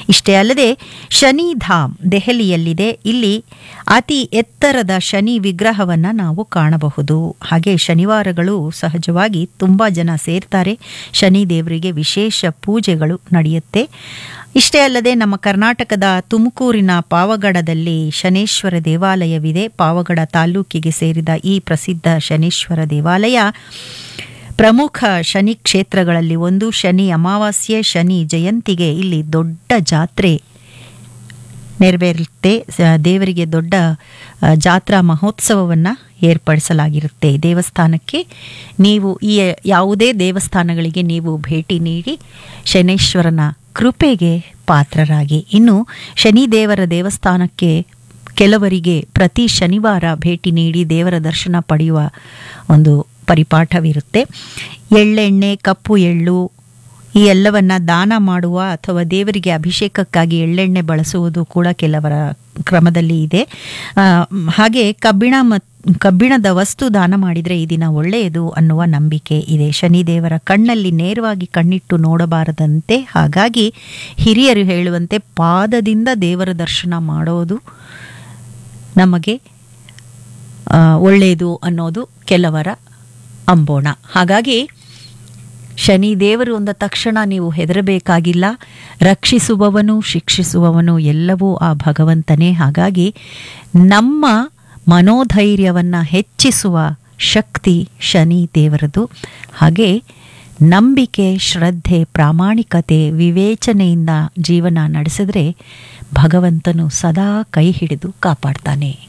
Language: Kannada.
ಇಷ್ಟೇ ಅಲ್ಲದೆ ಶನಿಧಾಮ್ ದೆಹಲಿಯಲ್ಲಿದೆ ಇಲ್ಲಿ ಅತಿ ಎತ್ತರದ ಶನಿ ವಿಗ್ರಹವನ್ನು ನಾವು ಕಾಣಬಹುದು ಹಾಗೆ ಶನಿವಾರಗಳು ಸಹಜವಾಗಿ ತುಂಬ ಜನ ಸೇರ್ತಾರೆ ಶನಿ ದೇವರಿಗೆ ವಿಶೇಷ ಪೂಜೆಗಳು ನಡೆಯುತ್ತೆ ಇಷ್ಟೇ ಅಲ್ಲದೆ ನಮ್ಮ ಕರ್ನಾಟಕದ ತುಮಕೂರಿನ ಪಾವಗಡದಲ್ಲಿ ಶನೇಶ್ವರ ದೇವಾಲಯವಿದೆ ಪಾವಗಡ ತಾಲೂಕಿಗೆ ಸೇರಿದ ಈ ಪ್ರಸಿದ್ಧ ಶನೇಶ್ವರ ದೇವಾಲಯ ಪ್ರಮುಖ ಶನಿ ಕ್ಷೇತ್ರಗಳಲ್ಲಿ ಒಂದು ಶನಿ ಅಮಾವಾಸ್ಯೆ ಶನಿ ಜಯಂತಿಗೆ ಇಲ್ಲಿ ದೊಡ್ಡ ಜಾತ್ರೆ ನೆರವೇರುತ್ತೆ ಸ- ದೇವರಿಗೆ ದೊಡ್ಡ ಆ, ಜಾತ್ರಾ ಮಹೋತ್ಸವವನ್ನು ಏರ್ಪಡಿಸಲಾಗಿರುತ್ತೆ ದೇವಸ್ಥಾನಕ್ಕೆ ನೀವು ಈ ಯಾವುದೇ ದೇವಸ್ಥಾನಗಳಿಗೆ ನೀವು ಭೇಟಿ ನೀಡಿ ಶನೇಶ್ವರನ ಕೃಪೆಗೆ ಪಾತ್ರರಾಗಿ ಇನ್ನು ಶನಿದೇವರ ದೇವಸ್ಥಾನಕ್ಕೆ ಕೆಲವರಿಗೆ ಪ್ರತಿ ಶನಿವಾರ ಭೇಟಿ ನೀಡಿ ದೇವರ ದರ್ಶನ ಪಡೆಯುವ ಒಂದು ಪರಿಪಾಠವಿರುತ್ತೆ ಎಳ್ಳೆಣ್ಣೆ ಕಪ್ಪು ಎಳ್ಳು ಈ ಎಲ್ಲವನ್ನ ದಾನ ಮಾಡುವ ಅಥವಾ ದೇವರಿಗೆ ಅಭಿಷೇಕಕ್ಕಾಗಿ ಎಳ್ಳೆಣ್ಣೆ ಬಳಸುವುದು ಕೂಡ ಕೆಲವರ ಕ್ರಮದಲ್ಲಿ ಇದೆ ಆ, ಮ್, ಹಾಗೆ ಕಬ್ಬಿಣ ಮತ್ತು ಕಬ್ಬಿಣದ ವಸ್ತು ದಾನ ಮಾಡಿದರೆ ಈ ದಿನ ಒಳ್ಳೆಯದು ಅನ್ನುವ ನಂಬಿಕೆ ಇದೆ ಶನಿದೇವರ ಕಣ್ಣಲ್ಲಿ ನೇರವಾಗಿ ಕಣ್ಣಿಟ್ಟು ನೋಡಬಾರದಂತೆ ಹಾಗಾಗಿ ಹಿರಿಯರು ಹೇಳುವಂತೆ ಪಾದದಿಂದ ದೇವರ ದರ್ಶನ ಮಾಡೋದು ನಮಗೆ ಆ, ಒಳ್ಳೆಯದು ಅನ್ನೋದು ಕೆಲವರ ಅಂಬೋಣ ಹಾಗಾಗಿ ಶನಿ ದೇವರು ಅಂದ ತಕ್ಷಣ ನೀವು ಹೆದರಬೇಕಾಗಿಲ್ಲ ರಕ್ಷಿಸುವವನು ಶಿಕ್ಷಿಸುವವನು ಎಲ್ಲವೂ ಆ ಭಗವಂತನೇ ಹಾಗಾಗಿ ನಮ್ಮ ಮನೋಧೈರ್ಯವನ್ನು ಹೆಚ್ಚಿಸುವ ಶಕ್ತಿ ಶನಿ ದೇವರದು ಹಾಗೆ ನಂಬಿಕೆ ಶ್ರದ್ಧೆ ಪ್ರಾಮಾಣಿಕತೆ ವಿವೇಚನೆಯಿಂದ ಜೀವನ ನಡೆಸಿದ್ರೆ ಭಗವಂತನು ಸದಾ ಕೈ ಹಿಡಿದು ಕಾಪಾಡ್ತಾನೆ